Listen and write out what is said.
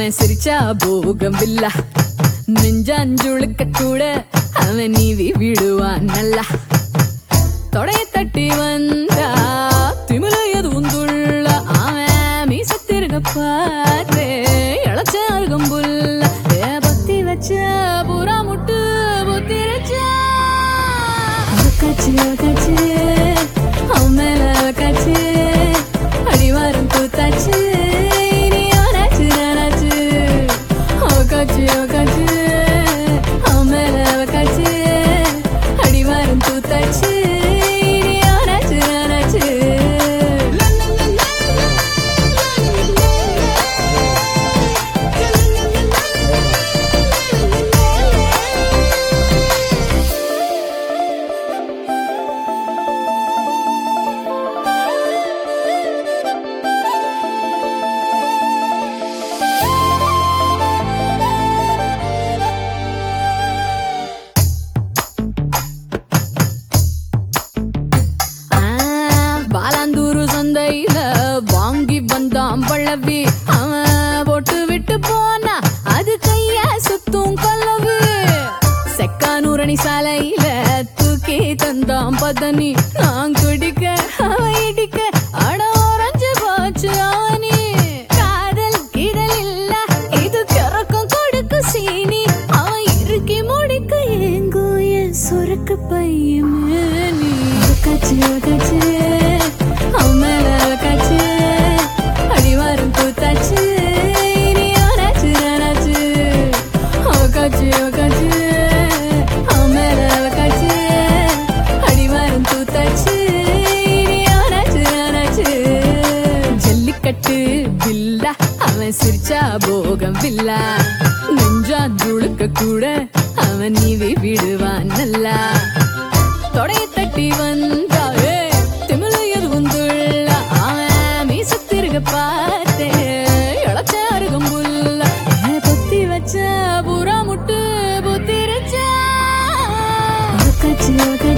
அவன் சிரிச்சா போகம் இல்ல நெஞ்சாஞ்சுழுக்க கூட அவன் நீவி விடுவான் நல்லா தொடைய தட்டி வந்தா திமில எதுவும் துள்ள அவன் மீசத்திருக பார்த்து இளச்ச அருகம் புல்ல ஏ பத்தி வச்ச புறா முட்டு புத்திரச்சா அவக்காச்சு அவக்காச்சு அவன் மேல அவக்காச்சு அடிவாரம் கூத்தாச்சு இனி அவனாச்சு நானாச்சு அவக்காச்சு அவக்காச்சு அவன் மேல அவக்காச்சு அடிவாரம் கூத்தாச்சு இனி அவனாச்சு நானாச்சு ஆ, பாலாந்தூரு சந்தையில வாங்கி வந்தான் பழவி அவன் போட்டு விட்டு போனா அது கைய சுத்தும் கொல்லவு செக்கானூரணி சாலையில தூக்கி தந்தான் பதனி நான் குடிக்க அவன் இடிக்க அட உறைஞ்சு போச்சு அவனி காதல் கீதல் இல்ல இது கிறக்கம் கொடுக்கு சீனி அவன் இறுக்கி முடிக்க ஏங்கோ என் சுருக்கு பையமே நீ அவக்காச்சு அவக்காச்சு அவன் மேல அவக்காச்சு அடிவாரம் கூத்தாச்சு இனி அவனாச்சு நானாச்சு அவக்காச்சு அவக்காச்சு அவன் மேல அவக்காச்சு அடிவாரம் கூத்தாச்சு இனி அவனாச்சு நானாச்சு ஜல்லிக்கட்டு வில்லா அவன் சிரிச்சா போகம் வில்லா நெஞ்சா துளுக்க கூட அவன் நீவி விடுவான் நல்லா தொடைய தட்டி வந்தா ஏய், திமில எதுவும் துள்ள அவன் மீசத்திருக பார்த்தே இளச்ச அருகம் புல்ல ஏ, பொத்தி வச்ச புறா முட்டு புத்திரச்சா அவக்காச்சு அவக்காச்சு